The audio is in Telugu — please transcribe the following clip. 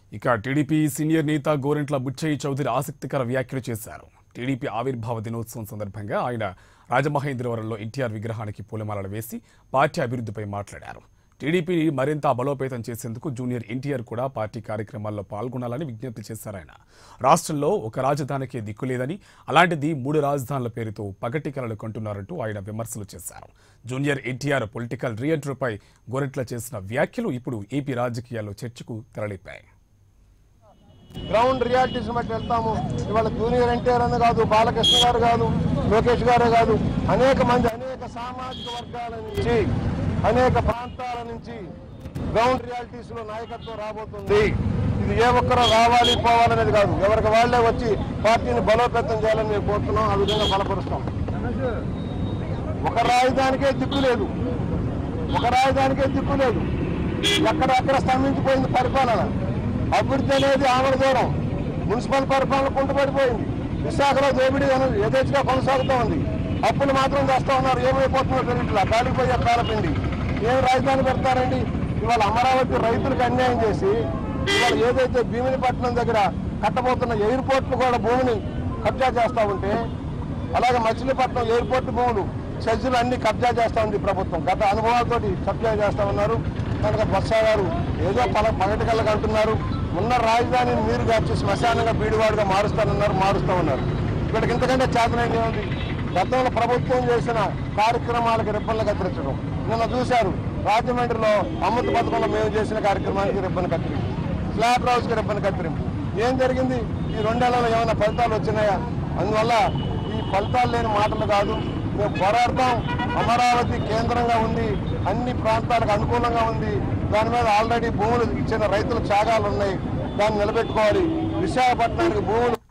ఇక టీడీపీ సీనియర్ నేత గోరెంట్ల బుచ్చయ్య చౌదరి ఆసక్తికర వ్యాఖ్యలు చేశారు టీడీపీ ఆవిర్భావ దినోత్సవం సందర్భంగా ఆయన రాజమహేంద్రవరంలో ఎన్టీఆర్ విగ్రహానికి పూలమాలలు వేసి పార్టీ అభివృద్ధిపై మాట్లాడారు టీడీపీని మరింత బలోపేతం చేసేందుకు జూనియర్ ఎన్టీఆర్ కూడా పార్టీ కార్యక్రమాల్లో పాల్గొనాలని విజ్ఞప్తి చేశారాయన రాష్ట్రంలో ఒక రాజధానికే దిక్కులేదని అలాంటిది మూడు రాజధానుల పేరుతో పగటి కలలు కంటున్నారంటూ ఆయన విమర్శలు చేశారు జూనియర్ ఎన్టీఆర్ పొలిటికల్ రీఎంట్రీపై గోరెంట్ల చేసిన వ్యాఖ్యలు ఇప్పుడు ఏపీ రాజకీయాల్లో చర్చకు తెరలేపాయి గ్రౌండ్ రియాలిటీస్ బట్టి వెళ్తాము ఇవాళ జూనియర్ ఎన్టీఆర్ అని కాదు బాలకృష్ణ గారు కాదు లోకేష్ గారే కాదు అనేక మంది అనేక సామాజిక వర్గాల నుంచి అనేక ప్రాంతాల నుంచి గ్రౌండ్ రియాలిటీస్ లో నాయకత్వం రాబోతుంది ఇది ఏ ఒక్కరూ రావాలి పోవాలనేది కాదు ఎవరికి వాళ్ళే వచ్చి పార్టీని బలోపేతం చేయాలని మేము కోరుతున్నాం ఆ విధంగా బలపరుస్తాం ఒక రాజధానికే దిక్కు లేదు ఒక రాజధానికే దిక్కు లేదు ఎక్కడెక్కడ స్తంభించిపోయింది పరిపాలన అభివృద్ధి అనేది ఆమడ దూరం మున్సిపల్ పరిపాలన కుంటుపడిపోయింది విశాఖలో దోపిడీ అన- యథేచ్ఛగా కొనసాగుతూ ఉంది అప్పులు మాత్రం చేస్తా ఉన్నారు ఏమైపోతుందో తెలియట్లా కాలిపోయే కాలపిండి ఏం రాజధాని పెడతారండి ఇవాళ అమరావతి రైతులకు అన్యాయం చేసి ఇవాళ ఏదైతే భీమినిపట్నం దగ్గర కట్టబోతున్న ఎయిర్పోర్ట్లు కూడా భూమిని కబ్జా చేస్తా ఉంటే అలాగే మచిలీపట్నం ఎయిర్పోర్ట్ భూములు సెజ్జులు అన్ని కబ్జా చేస్తా ఉంది ప్రభుత్వం గత అనుభవాలతోటి కబ్జా చేస్తా ఉన్నారు కనుక బొత్స గారు ఏదో పల పగటికల్లకు అంటున్నారు ఉన్న రాజధానిని మీరు గార్చి శ్మశానంగా బీడివాడుగా మారుస్తానన్నారు మారుస్తా ఉన్నారు ఇక్కడికి ఇంతకంటే చేతనైంది ఉంది గతంలో ప్రభుత్వం చేసిన కార్యక్రమాలకు రిబ్బన్లు కత్తిరించడం నిన్న చూశారు రాజమండ్రిలో అమృత పథకంలో మేము చేసిన కార్యక్రమానికి రిబ్బన్ కత్తిరింపు స్లాబ్ హౌస్కి రిబ్బన్ కత్తిరింపు ఏం జరిగింది ఈ రెండేళ్లలో ఏమైనా ఫలితాలు వచ్చినాయా అందువల్ల ఈ ఫలితాలు లేని మాటలు కాదు మేము పోరాడతాం అమరావతి కేంద్రంగా ఉంది అన్ని ప్రాంతాలకు అనుకూలంగా ఉంది దాని మీద ఆల్రెడీ భూములు ఇచ్చిన రైతుల త్యాగాలు ఉన్నాయి దాన్ని నిలబెట్టుకోవాలి విశాఖపట్నానికి భూములు